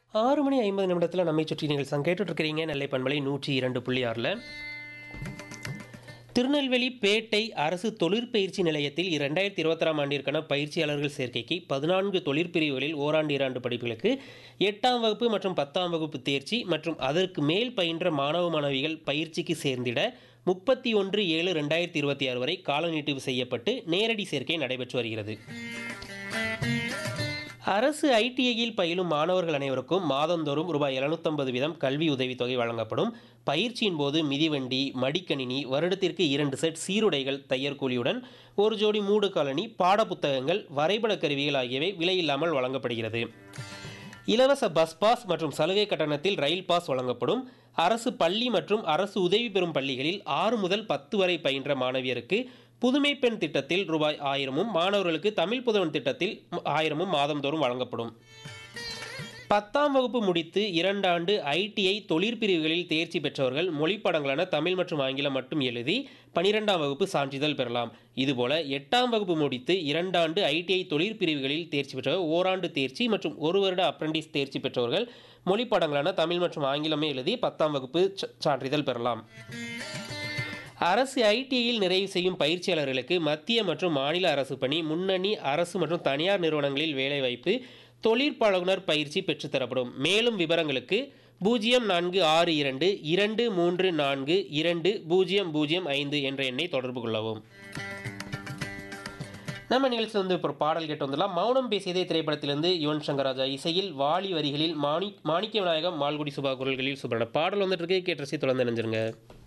ஆறு மணி ஐம்பது நிமிடத்தில் நம்மை சுற்றி நீங்கள் சங் கேட்டுட்டு இருக்கிறீங்க நெல்லை பண்பலை நூற்றி இரண்டு புள்ளி ஆறில் திருநெல்வேலி பேட்டை அரசு தொழிற்பயிற்சி நிலையத்தில் இரண்டாயிரத்தி இருபத்தாறாம் ஆண்டிற்கான பயிற்சியாளர்கள் சேர்க்கைக்கு பதினான்கு தொழிற்பிரிவுகளில் ஓராண்டு இராண்டு படிப்புகளுக்கு எட்டாம் வகுப்பு மற்றும் பத்தாம் வகுப்பு தேர்ச்சி மற்றும் அதற்கு மேல் பயின்ற மாணவ மாணவிகள் பயிற்சிக்கு சேர்ந்திட முப்பத்தி ஒன்று ஏழு ரெண்டாயிரத்தி இருபத்தி ஆறு வரை கால நீட்டிப்பு செய்யப்பட்டு நேரடி சேர்க்கை நடைபெற்று வருகிறது அரசு ஐடிஐயில் பயிலும் மாணவர்கள் அனைவருக்கும் மாதந்தோறும் ரூபாய் எழுநூத்தம்பது வீதம் கல்வி உதவித்தொகை வழங்கப்படும் பயிற்சியின் போது மிதிவண்டி மடிக்கணினி வருடத்திற்கு இரண்டு செட் சீருடைகள் தையர் கூலியுடன் ஒரு ஜோடி மூடு காலணி பாடப்புத்தகங்கள் வரைபட கருவிகள் ஆகியவை விலையில்லாமல் வழங்கப்படுகிறது இலவச பஸ் பாஸ் மற்றும் சலுகை கட்டணத்தில் ரயில் பாஸ் வழங்கப்படும் அரசு பள்ளி மற்றும் அரசு உதவி பெறும் பள்ளிகளில் ஆறு முதல் பத்து வரை பயின்ற மாணவியருக்கு புதுமை பெண் திட்டத்தில் ரூபாய் ஆயிரமும் மாணவர்களுக்கு தமிழ் புதவன் திட்டத்தில் ஆயிரமும் மாதந்தோறும் வழங்கப்படும் பத்தாம் வகுப்பு முடித்து இரண்டாண்டு ஐடிஐ தொழிற்பிரிவுகளில் தேர்ச்சி பெற்றவர்கள் மொழிப்படங்களான தமிழ் மற்றும் ஆங்கிலம் மட்டும் எழுதி பனிரெண்டாம் வகுப்பு சான்றிதழ் பெறலாம் இதுபோல எட்டாம் வகுப்பு முடித்து இரண்டாண்டு ஐடிஐ தொழிற்பிரிவுகளில் தேர்ச்சி பெற்றவர் ஓராண்டு தேர்ச்சி மற்றும் ஒரு வருட அப்ரண்டிஸ் தேர்ச்சி பெற்றவர்கள் மொழிப்படங்களான தமிழ் மற்றும் ஆங்கிலமே எழுதி பத்தாம் வகுப்பு ச- சான்றிதழ் பெறலாம் அரசு ஐடிஐயில் நிறைவு செய்யும் பயிற்சியாளர்களுக்கு மத்திய மற்றும் மாநில அரசு பணி முன்னணி அரசு மற்றும் தனியார் நிறுவனங்களில் வேலைவாய்ப்பு தொழிற்பழகுனர் பயிற்சி பெற்றுத்தரப்படும் மேலும் விவரங்களுக்கு பூஜ்ஜியம் நான்கு ஆறு இரண்டு இரண்டு மூன்று நான்கு இரண்டு பூஜ்ஜியம் பூஜ்ஜியம் ஐந்து என்ற எண்ணை தொடர்பு கொள்ளவும் நம்ம நிகழ்ச்சியில் வந்து இப்போ ஒரு பாடல் கேட்டு வந்துடலாம் மௌனம் பேசியதே திரைப்படத்திலிருந்து யுவன் சங்கர் ராஜா இசையில் வாலி வரிகளில் மாணி மாணிக்க விநாயகம் மால்குடி சுபா குரல்களில் சுபரண பாடல் வந்துட்டு இருக்கு கேட்டு ரசி தொடர்ந்து நினைஞ்சிருங்க